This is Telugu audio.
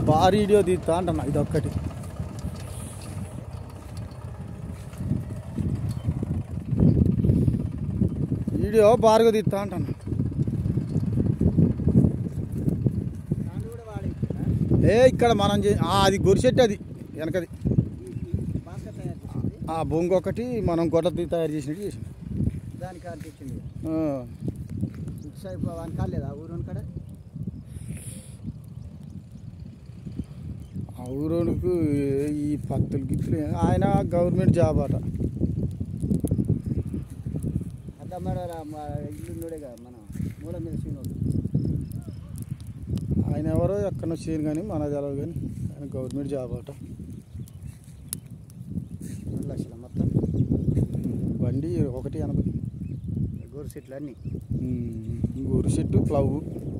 భారీ వీడియో తీస్తా అంటున్నా ఇది ఒక్కటి వీడియో బారుగా తీస్తా అంటున్నా దాన్ని కూడా వాడి ఏ ఇక్కడ మనం చే- ఆ, అది గొరిసెట్టు అది వెనకది బాగా తయారు చేసింది ఆ బొంగు ఒకటి మనం గొడ్డ తయారు చేసినట్టు చేసి దానికి అనిపించింది ఇటు సైడ్ వాని కాలేదా ఊరు కాడ ఆ ఊరోనికి ఈ పత్తులు గిత్తులు ఆయన గవర్నమెంట్ జాబ్ అట అద్దా మన ఇల్లు ఉన్నోడేగా మన మూల మీద సీనోడు ఆయన ఎవరో ఎక్కడో చేయను కానీ మన తెలవు కానీ ఆయన గవర్నమెంట్ జాబ్ అట రెండు లక్షల మొత్తం బండి ఒకటి ఎనభై గోరు సెట్లు అన్నీ గురి చెట్టు ప్లవ్